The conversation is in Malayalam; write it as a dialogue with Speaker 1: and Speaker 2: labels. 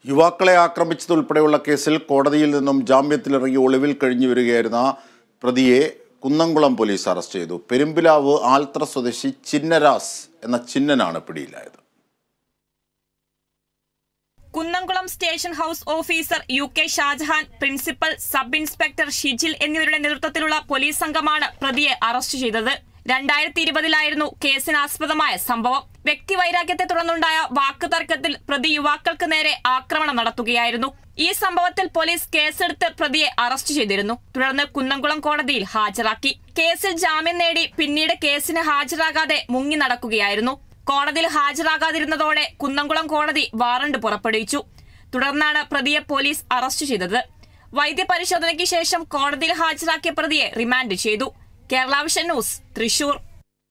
Speaker 1: യുവാക്കളെ ആക്രമിച്ചതുൾപ്പെടെയുള്ള കേസിൽ കോടതിയിൽ നിന്നും ജാമ്യത്തിലിറങ്ങി ഒളിവിൽ കഴിഞ്ഞു വരികയായിരുന്ന പ്രതിയെ കുന്നംകുളം പോലീസ് അറസ്റ്റ് ചെയ്തു പെരുമ്പിലാവ് ആൽത്ര സ്വദേശി ചിന്നരാസ് എന്ന ചിന്നനാണ് പിടിയിലായത്
Speaker 2: Kunnamkulam station house officer U K Shajahan principal sub inspector Shijil എന്നിവരുടെ നേതൃത്വത്തിലുള്ള പോലീസ് സംഘമാണ് പ്രതിയെ അറസ്റ്റ് ചെയ്തത് രണ്ടായിരത്തി ഇരുപതിലായിരുന്നു കേസിനാസ്പദമായ സംഭവം വ്യക്തിവൈരാഗ്യത്തെ തുടർന്നുണ്ടായ വാക്ക് തർക്കത്തിൽ പ്രതി യുവാക്കൾക്ക് നേരെ ആക്രമണം നടത്തുകയായിരുന്നു ഈ സംഭവത്തിൽ പോലീസ് കേസെടുത്ത് പ്രതിയെ അറസ്റ്റ് ചെയ്തിരുന്നു തുടർന്ന് കുന്നംകുളം കോടതിയിൽ ഹാജരാക്കി കേസിൽ ജാമ്യം നേടി പിന്നീട് കേസിന് ഹാജരാകാതെ മുങ്ങി നടക്കുകയായിരുന്നു കോടതിയിൽ ഹാജരാകാതിരുന്നതോടെ കുന്നംകുളം കോടതി വാറണ്ട് പുറപ്പെടുവിച്ചു തുടർന്നാണ് പ്രതിയെ പോലീസ് അറസ്റ്റ് ചെയ്തത് വൈദ്യപരിശോധനയ്ക്ക് ശേഷം കോടതിയിൽ ഹാജരാക്കിയ പ്രതിയെ റിമാൻഡ് ചെയ്തു കേരള വിഷൻ ന്യൂസ് തൃശൂർ